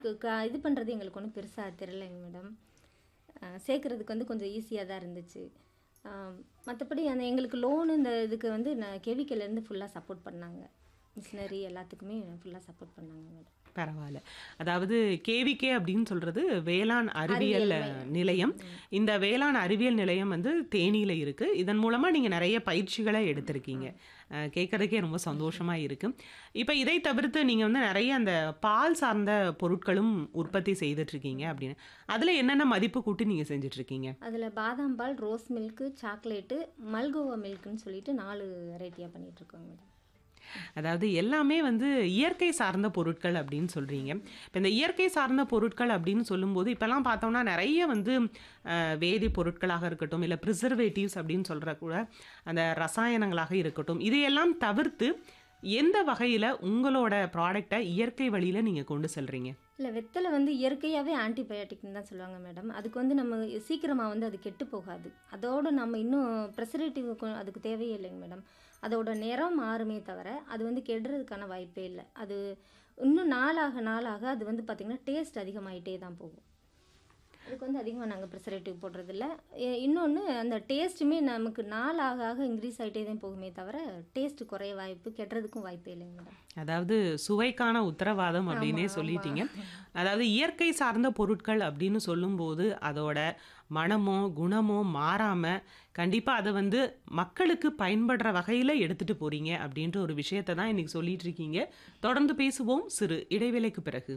கு- க- இது பண்ணுறது எங்களுக்கு ஒன்றும் பெருசாக தெரிலங்க மேடம் சேர்க்குறதுக்கு வந்து கொஞ்சம் ஈஸியாக தான் இருந்துச்சு மற்றபடி அந்த எங்களுக்கு லோனு இந்த இதுக்கு வந்து நான் கெவிக்கலேருந்து ஃபுல்லாக சப்போர்ட் பண்ணாங்க மிஷினரி எல்லாத்துக்குமே ஃபுல்லாக சப்போர்ட் பண்ணாங்க மேடம் பரவாயில்ல அதாவது கேவிகே அப்படின்னு சொல்றது வேளாண் அறிவியல் அறிவியல் நிலையம் இந்த வேளாண் அறிவியல் நிலையம் வந்து தேனியில இருக்கு இதன் மூலமா நீங்க நிறைய பயிற்சிகளை எடுத்திருக்கீங்க அஹ், கேட்கறதுக்கே ரொம்ப சந்தோஷமா இருக்கு இப்போ இதை தவிர்த்து நீங்க வந்து நிறைய அந்த பால் சார்ந்த பொருட்களும் உற்பத்தி செய்துட்டு இருக்கீங்க அப்படின்னு அதுல என்னென்ன மதிப்பு கூட்டி நீங்க செஞ்சுட்டு இருக்கீங்க அதில் பாதாம் பால் ரோஸ் மில்க்கு சாக்லேட்டு மல்கோவா மில்க்குன்னு சொல்லிட்டு நாலு வெரைட்டியாக பண்ணிகிட்ருக்கோங்க மேடம் அதாவது எல்லாமே வந்து இயற்கை சார்ந்த பொருட்கள் அப்படின்னு சொல்கிறீங்க இப்போ இந்த இயற்கை சார்ந்த பொருட்கள் அப்படின்னு சொல்லும்போது இப்போல்லாம் பார்த்தோம்னா நிறைய வந்து அஹ், வேதி பொருட்களாக இருக்கட்டும் இல்லை ப்ரிசர்வேட்டிவ்ஸ் அப்படின்னு சொல்கிற கூட அந்த ரசாயனங்களாக இருக்கட்டும் இதையெல்லாம் தவிர்த்து எந்த வகையில் உங்களோட ப்ராடக்டை இயற்கை வழியில் நீங்கள் கொண்டு செல்றீங்க இல்லை வெத்தலை வந்து இயற்கையாகவே ஆன்டிபயோட்டிக்னு தான் சொல்லுவாங்க மேடம் அதுக்கு வந்து நம்ம சீக்கிரமாக வந்து அது கெட்டு போகாது அதோடு நம்ம இன்னும் ப்ரெசரேட்டிவ் அதுக்கு தேவையே இல்லைங்க மேடம் அதோட நிறம் மாறுமே தவிர அது வந்து கெடுறதுக்கான வாய்ப்பே இல்லை அது இன்னும் நாளாக நாளாக அது வந்து பார்த்திங்கன்னா டேஸ்ட் அதிகமாயிட்டே தான் போகும் அதுக்கு வந்து அதிகமாக நாங்கள் ப்ரிசர்வேட்டிவ் போடுறதில்ல இன்னொன்று அந்த டேஸ்ட்டுமே நமக்கு நாளாக ஆக இன்க்ரீஸ் ஆகிட்டே தான் போகுமே தவிர டேஸ்ட் குறைய வாய்ப்பு கெட்டுறதுக்கும் வாய்ப்பே இல்லைங்க மேடம் அதாவது சுவைக்கான உத்தரவாதம் அப்படின்னே ஆமா, சொல்லிட்டீங்க அதாவது இயற்கை சார்ந்த பொருட்கள் அப்படின்னு சொல்லும்போது அதோட மனமோ குணமோ மாறாம கண்டிப்பா அதை வந்து மக்களுக்கு பயன்படுற வகையில எடுத்துட்டு போறீங்க அப்படின்ற ஒரு விஷயத்தை தான் இன்னைக்கு சொல்லிட்டு இருக்கீங்க தொடர்ந்து பேசுவோம் சிறு இடைவேளைக்கு பிறகு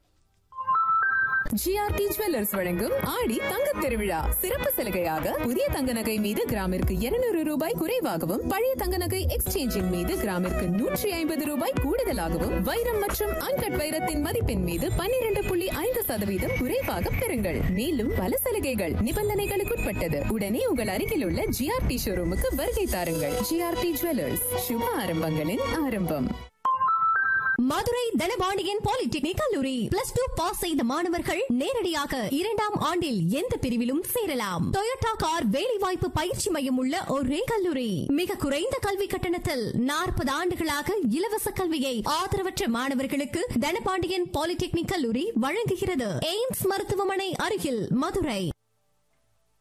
ஜிஆர்டி ஜுவல்லர்ஸ் வழங்கும் ஆடி தங்க திருவிழா சிறப்பு சலுகையாக புதிய தங்க நகை மீது கிராமிற்கு 200 ரூபாய் குறைவாகவும் பழைய தங்க நகை எக்ஸ்சேஞ்சின் மீது கிராமிற்கு நூற்றி ஐம்பது ரூபாய் கூடுதலாகவும் வைரம் மற்றும் அன்கட் வைரத்தின் மதிப்பின் மீது 12.5% புள்ளி ஐந்து சதவீதம் குறைவாக பெறுங்கள் மேலும் பல சலுகைகள் நிபந்தனைகளுக்குட்பட்டது உடனே உங்கள் அருகில் உள்ள ஜிஆர்டி ஷோரூமுக்கு வருகை தாருங்கள் ஜிஆர்டி ஜுவல்லர்ஸ் சுப ஆரம்பங்களின் ஆரம்பம் மதுரை தனபாண்டியன் பாலிடெக்னிக் கல்லூரி பிளஸ் டூ பாஸ் செய்த மாணவர்கள் நேரடியாக இரண்டாம் ஆண்டில் எந்த பிரிவிலும் சேரலாம் டொயோட்டா கார் வேலைவாய்ப்பு பயிற்சி மையம் உள்ள ஒரே கல்லூரி மிக குறைந்த கல்வி கட்டணத்தில் நாற்பது ஆண்டுகளாக இலவச கல்வியை ஆதரவற்ற மாணவர்களுக்கு தனபாண்டியன் பாலிடெக்னிக் கல்லூரி வழங்குகிறது எய்ம்ஸ் மருத்துவமனை அருகில் மதுரை